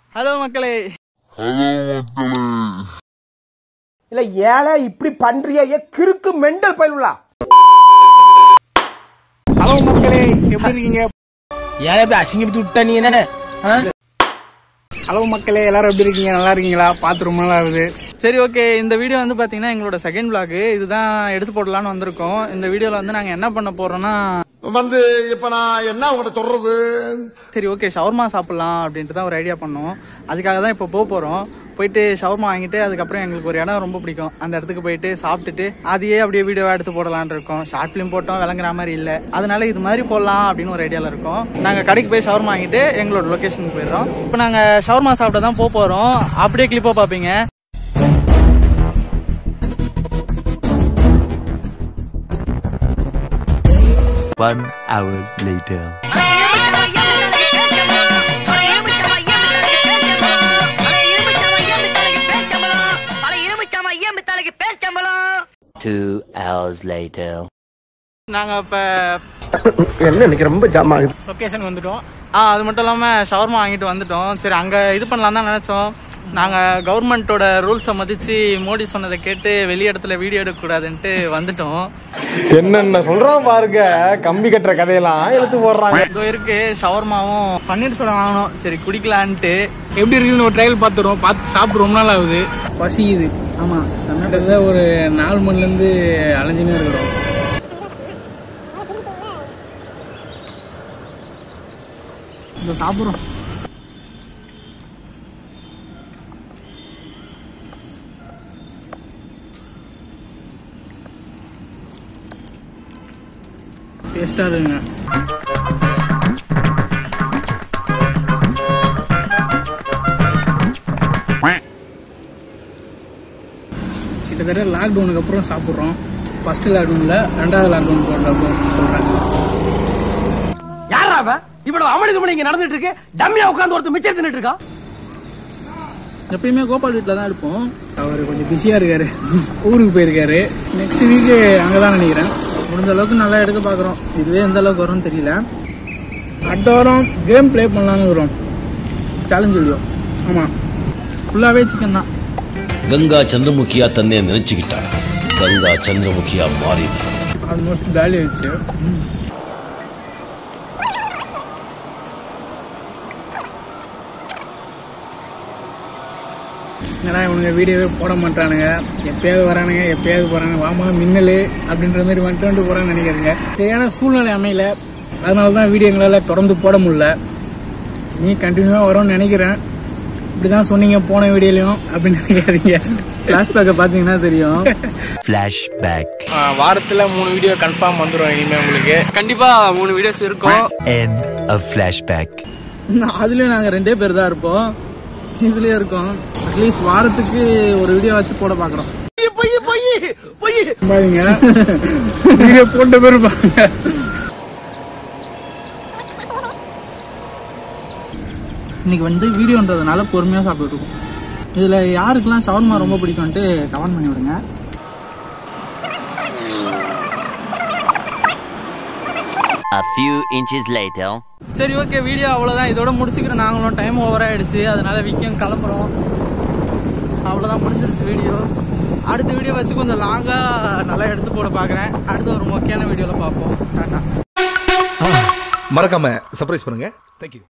Hello மக்களே இல்ல ஏழை இப்படி பண்றியே ஏ கிறுக்கு மெண்டல் பயிலுலா ஹலோ மக்களே எப்படி இருக்கீங்க ஏழை இப்படி அசிங்கப்பட்டு விட்ட நீ என்ன ஹலோ மக்களே எல்லாரும் எப்படி இருக்கீங்க நல்லா இருக்கீங்களா பார்த்து ரொம்ப நாள் ஆகுது சரி ஓகே இந்த வீடியோ வந்து பார்த்தீங்கன்னா எங்களோட செகண்ட் vlog இதுதான் எடுத்து போடலான்னு வந்திருக்கோம் இந்த வீடியோவில் வந்து நாங்கள் என்ன பண்ண போறோம்னா வந்து இப்ப நான் என்ன உங்கள்ட்ட சொல்றது சரி ஓகே ஷவர்மா சாப்பிட்லாம் அப்படின்ட்டு தான் ஒரு ஐடியா பண்ணோம் அதுக்காக தான் இப்போ போக போகிறோம் போயிட்டு ஷவர்மா வாங்கிட்டு அதுக்கப்புறம் எங்களுக்கு ஒரு இடம் ரொம்ப பிடிக்கும் அந்த இடத்துக்கு போயிட்டு சாப்பிட்டுட்டு அதையே அப்படியே வீடியோவாக எடுத்து போடலான்னு இருக்கோம் ஷார்ட் ஃபிலிம் போட்டோம் விளங்குற மாதிரி இல்லை அதனால இது மாதிரி போடலாம் அப்படின்னு ஒரு ஐடியாவில் இருக்கோம் நாங்கள் கடைக்கு போய் ஷவர்மா வாங்கிட்டு எங்களோட லொக்கேஷனுக்கு போயிடுறோம் இப்போ நாங்கள் ஷவர்மா சாப்பிட தான் போக போகிறோம் அப்படியே கிளிப்பாக பார்ப்பீங்க One hour later. Two hours later. நாங்கள் இப்போ என்ன இன்னைக்கு ரொம்ப ஜாம் ஆகுது லொக்கேஷன் வந்துட்டோம் ஆ அது மட்டும் இல்லாமல் ஷவர்மா வாங்கிட்டு வந்துட்டோம் சரி அங்கே இது பண்ணலாம் தான் நினச்சோம் நாங்கள் கவர்மெண்ட்டோட ரூல்ஸை மதித்து மோடி சொன்னதை கேட்டு வெளி இடத்துல வீடியோ எடுக்கக்கூடாதுன்ட்டு வந்துட்டோம் என்னென்ன சொல்றான் பாருங்க கம்பி கட்டுற கதையெல்லாம் எடுத்து போடுறாங்க இதோ இருக்கு ஷவர்மாவும் பன்னீர் சோடா வாங்கணும் சரி குடிக்கலான்ட்டு எப்படி இருக்குதுன்னு ஒரு ட்ரையல் பார்த்துருவோம் பார்த்து சாப்பிட்டு ரொம்ப நாள் ஆகுது பசிக்குது ஆமாம் செம்ம கிட்டத்தட்ட ஒரு நாலு மணிலேருந்து அலைஞ்சுனே இருக்கிறோம் இதோ சாப்பிட்றோம் டேஸ்ட்டாக இருக்குங்க கிட்டத்தட்ட லாக்டவுனுக்கு அப்புறம் சாப்பிட்றோம் ஃபர்ஸ்ட் லாக்டவுனில் ரெண்டாவது லாக்டவுன் போட்டப்போ சொல்கிறேன் யாரா அவன் இவ்வளவு அமளிதுமணி இங்க நடந்துட்டு இருக்கு டம்மியா உட்கார்ந்து ஒருத்தர் மிச்சம் தின்னுட்டு இருக்கான் எப்பயுமே கோபால் வீட்டில் தான் எடுப்போம் அவர் கொஞ்சம் பிஸியாக இருக்காரு ஊருக்கு போயிருக்காரு நெக்ஸ்ட் வீக்கு அங்கே தான் நினைக்கிறேன் முடிஞ்ச அளவுக்கு நல்லா எடுக்க பார்க்குறோம் இதுவே எந்த அளவுக்கு வரும்னு தெரியல அடுத்த வாரம் கேம் ப்ளே பண்ணலான்னு வரும் சேலஞ்ச் வீடியோ ஆமாம் ஃபுல்லாகவே சிக்கன் தான் கங்கா சந்திரமுகியா தன்னை நினைச்சுக்கிட்டா கங்கா சந்திரமுகியா மாறினா ஆல்மோஸ்ட் காலி ஆயிடுச்சு ஏன்னா இவனுங்க வீடியோவே போட மாட்டானுங்க எப்பயாவது வரானுங்க எப்பயாவது போறாங்க வாமா மின்னல் அப்படின்ற மாதிரி வந்துட்டு வந்துட்டு போறான்னு நினைக்கிறேங்க சரியான சூழ்நிலை அமையல அதனால தான் வீடியோ எங்களால் தொடர்ந்து போட முடியல நீ கண்டினியூவாக வரும்னு நினைக்கிறேன் இப்படிதான் சொன்னீங்க போன வீடியோலையும் அப்படின்னு நினைக்காதீங்க ஃப்ளாஷ்பேக்கை பார்த்தீங்கன்னா தெரியும் Flashback. வாரத்துல மூணு வீடியோ கன்ஃபார்ம் வந்துரும் இனிமே உங்களுக்கு கண்டிப்பாக மூணு வீடியோஸ் இருக்கும் End of flashback. அதுலேயும் நாங்கள் ரெண்டே பேர் தான் இருப்போம் இதுலேயும் இருக்கோம் அட்லீஸ்ட் வாரத்துக்கு ஒரு வீடியோ வச்சு போட பார்க்குறோம் பாருங்க வீடியோ போட்ட பேர் பாருங்க இன்னைக்கு வந்து வீடியோன்றதுனால பொறுமையாக சாப்பிட்டுட்டு இருக்கோம் இதில் யாருக்கெல்லாம் ஷவர்மா ரொம்ப பிடிக்கும்ட்டு கமெண்ட் பண்ணி விடுங்க A few inches later. சரி ஓகே வீடியோ அவ்வளோதான் இதோட முடிச்சுக்கிறோம் நாங்களும் டைம் ஓவர் ஆயிடுச்சு அதனால விக்கியம் கிளம்புறோம் அவ்வளோதான் முடிஞ்சிருச்சு வீடியோ அடுத்த வீடியோ வச்சு கொஞ்சம் லாங்காக நல்லா எடுத்து போட பார்க்குறேன் அடுத்து ஒரு முக்கியமான வீடியோவில் பார்ப்போம் டாட்டா மறக்காம சர்ப்ரைஸ் பண்ணுங்க தேங்க்யூ